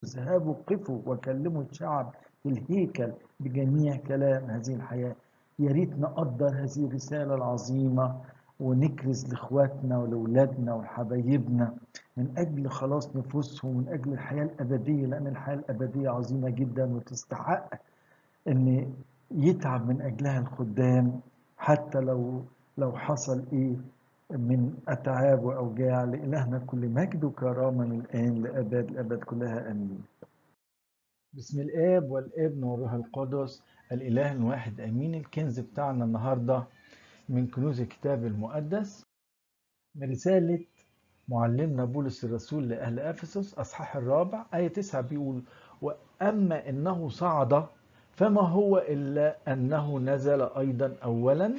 اذهبوا قفوا وكلموا الشعب في الهيكل بجميع كلام هذه الحياة يا ريت نقدر هذه الرسالة العظيمة ونكرز لاخواتنا ولأولادنا ولحبايبنا من أجل خلاص نفوسهم من أجل الحياة الأبدية لأن الحياة الأبدية عظيمة جدا وتستحق إن يتعب من أجلها الخدام حتى لو لو حصل إيه من أتعاب وأوجاع لإلهنا كل مجد وكرامة من الآن لأبد الأبد كلها آمين بسم الآب والابن والروح القدس الإله الواحد آمين الكنز بتاعنا النهاردة من كنوز الكتاب المقدس من رسالة معلمنا بولس الرسول لأهل أفسس أصحاح الرابع آية 9 بيقول وأما إنه صعد فما هو إلا أنه نزل أيضا أولا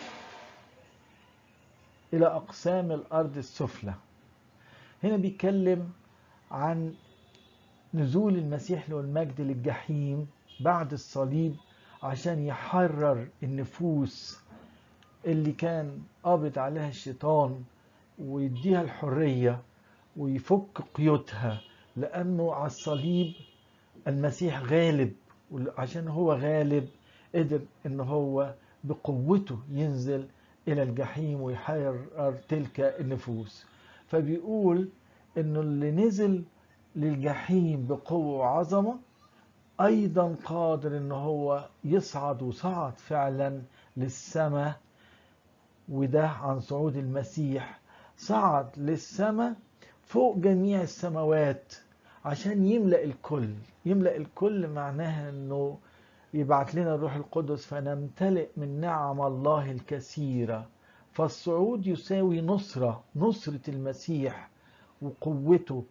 إلى أقسام الأرض السفلى هنا بيتكلم عن نزول المسيح له المجد للجحيم بعد الصليب عشان يحرر النفوس اللي كان قابض عليها الشيطان ويديها الحرية ويفك قيودها لأنه على الصليب المسيح غالب وعشان هو غالب قدر ان هو بقوته ينزل الى الجحيم ويحرر تلك النفوس فبيقول انه اللي نزل للجحيم بقوة وعظمة ايضا قادر ان هو يصعد وصعد فعلا للسماء وده عن صعود المسيح صعد للسماء فوق جميع السماوات عشان يملأ الكل يملأ الكل معناها انه يبعت لنا الروح القدس فنمتلئ من نعم الله الكثيرة فالصعود يساوي نصرة نصرة المسيح وقوته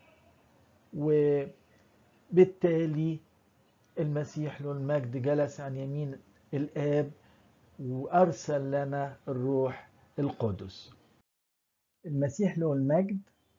وبالتالي المسيح له المجد جلس عن يمين الآب وأرسل لنا الروح القدس المسيح له المجد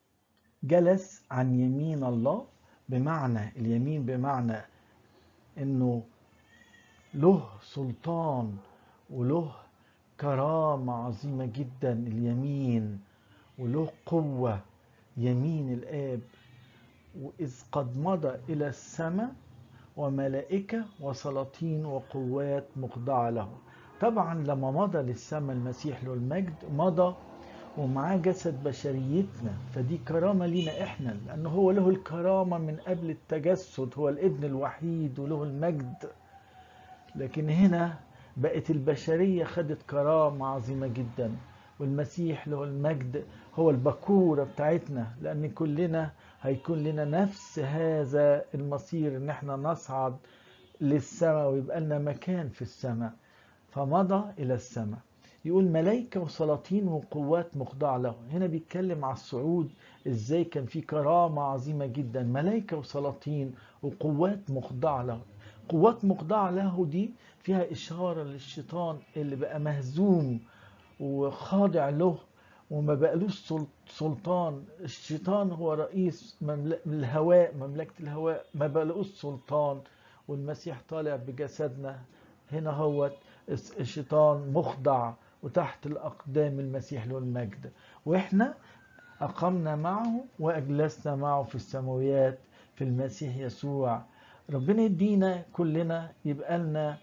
جلس عن يمين الله بمعنى اليمين بمعنى انه له سلطان وله كرامة عظيمة جدا اليمين وله قوة يمين الآب وإذ قد مضى إلى السماء وملائكة وسلاطين وقوات مخضعة له طبعا لما مضى للسماء المسيح له المجد مضى ومعاه جسد بشريتنا فدي كرامة لينا احنا لأنه هو له الكرامة من قبل التجسد هو الابن الوحيد وله المجد لكن هنا بقت البشرية خدت كرامة عظيمة جدا والمسيح له المجد هو البكورة بتاعتنا لأن كلنا هيكون لنا نفس هذا المصير ان احنا نصعد للسماء ويبقى لنا مكان في السماء فمضى إلى السماء يقول ملائكة وسلاطين وقوات مخضعة له هنا بيتكلم على الصعود ازاي كان في كرامة عظيمة جدا ملائكة وسلاطين وقوات مخضعة له قوات مخضعة له دي فيها إشارة للشيطان اللي بقى مهزوم وخاضع له وما بقالوش سلطان الشيطان هو رئيس الهواء مملكة الهواء ما بقالوش سلطان والمسيح طالع بجسدنا هنا هو الشيطان مخضع وتحت الأقدام المسيح له المجد وإحنا أقمنا معه وأجلسنا معه في السماويات في المسيح يسوع ربنا يدينا كلنا يبقى لنا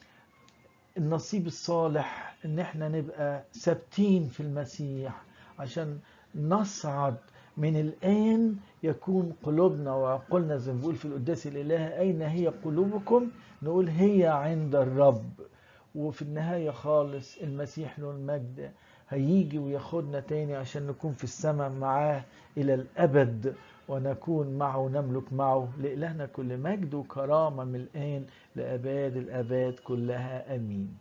النصيب الصالح ان احنا نبقى ثابتين في المسيح عشان نصعد من الآن يكون قلوبنا وعقولنا زي ما بيقول في القداس الإله أين هي قلوبكم نقول هي عند الرب وفي النهاية خالص المسيح له المجد هيجي وياخدنا تاني عشان نكون في السماء معاه إلى الأبد ونكون معه ونملك معه لإلهنا كل مجد وكرامة من الآن لأباد الأباد كلها أمين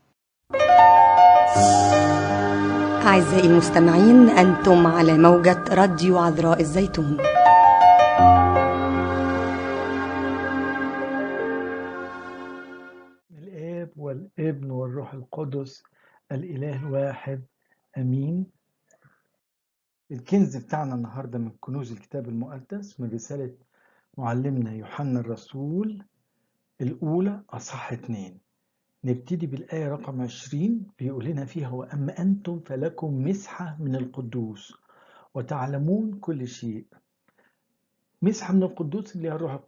أعزائي المستمعين أنتم على موجة راديو عذراء الزيتون الآب والابن والروح القدس الإله الواحد أمين الكنز بتاعنا النهاردة من كنوز الكتاب المقدس من رسالة معلمنا يوحنا الرسول الأولى أصح اتنين نبتدي بالآية رقم عشرين بيقول لنا فيها وأما أنتم فلكم مسحة من القدوس وتعلمون كل شيء مسحة من القدوس اللي هي الروح